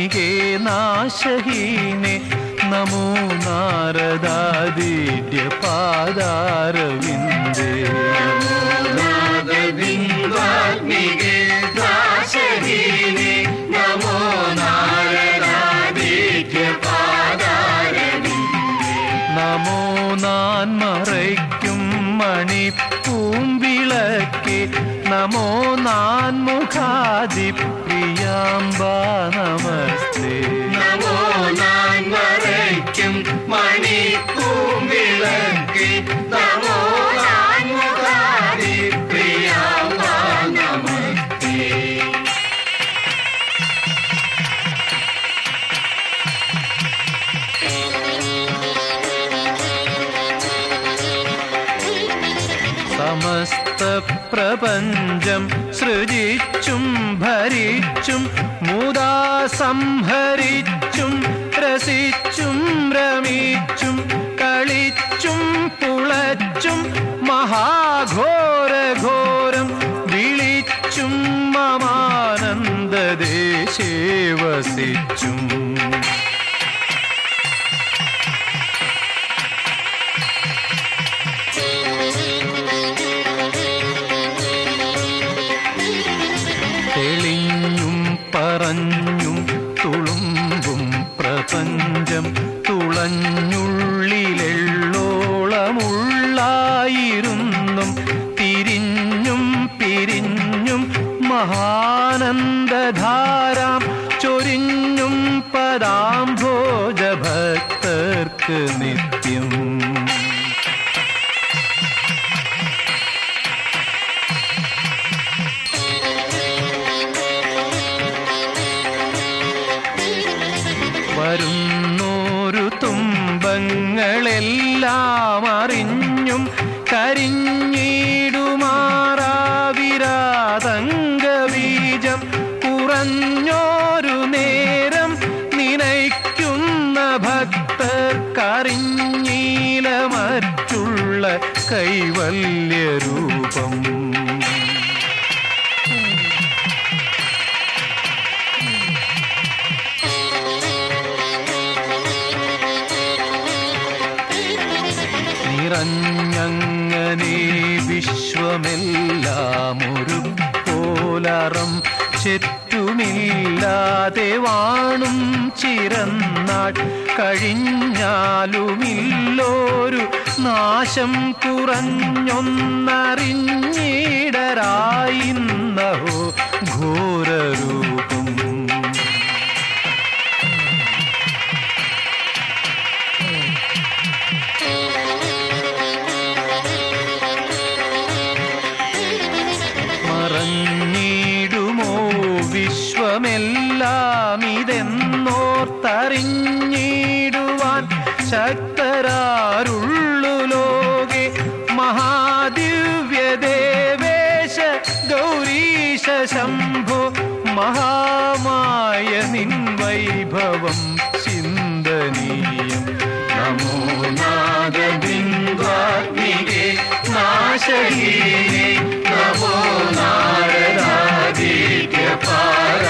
നാദബിന്ദാത്മികേ നാശഹീനെ നമോ നാരദാദിഡ്യ പാദാരവിന്ദേ നാദബിന്ദാത്മികേ നാശഹീനെ നമോ നാരദാദിത്യ പാദാരവിന്ദേ നമോ നാൻ മറയ്ക്കും മണിപ്പൂമ്പിളക്കെ നമോ നാൻ മുഖാദിപ്രിയാംബ നമസ്തേ നമോ നാൻ മറയ്ക്കും മണിപ്പൂമ്പിളക്ക് നമോ നാൻ മുഖാരി പ്രിയാമ്പ നമസ്തേ സമസ്ത പ്രപഞ്ചം സൃജിച്ചും ഭരിച്ചും മുതാ സംഹരിച്ചും രസിച്ചും രമിച്ചും കളിച്ചും പുളച്ചും മഹാഘോരഘോരം വിളിച്ചും മമാനന്ദദേശേ വസിച്ചും തെളിഞ്ഞും പറഞ്ഞും തുളുമ്പും പ്രപഞ്ചം തുളഞ്ഞുള്ളിലെള്ളോളമുള്ളായിരുന്നും തിരിഞ്ഞും പിരിഞ്ഞും മഹാനന്ദധാരാം ചൊരിഞ്ഞും പദാംഭോജ ഭക്തർക്ക് നിത്യം വരുന്നോരു തുമ്പങ്ങളെല്ലാം അറിഞ്ഞും കരിഞ്ഞിടുമാറാവിരാതങ്കബീജം കുറഞ്ഞോരു നേരം നിനയ്ക്കുന്ന ഭക്തർക്കറിഞ്ഞീല മറ്റുള്ള കൈവല്യരൂപം നിറഞ്ഞങ്ങനെ വിശ്വമെല്ലാം ഒരു പോലറം ചെറ്റുമില്ലാതെ വാണും ചിരന്നാൾ കഴിഞ്ഞാലുമില്ലോരു നാശം കുറഞ്ഞൊന്നറിഞ്ഞിടരായിന്നഹോ ഘോരരൂപം മറഞ്ഞിടുമോ വിശ്വമെല്ലാം ഇതെന്നോർത്തറിഞ്ഞിടുവാൻ ശക്തരാരുള്ളു ലോകെ മഹാദിവ്യദേവേശ ഗൗരീശ ശംഭോ മഹാമായ നിൻ വൈഭവം ചിന്തനീയം നമോ നാദബിന്ദാത്മികേ നാശഹീനേ നമോ നാരദാദിത്യ പാദ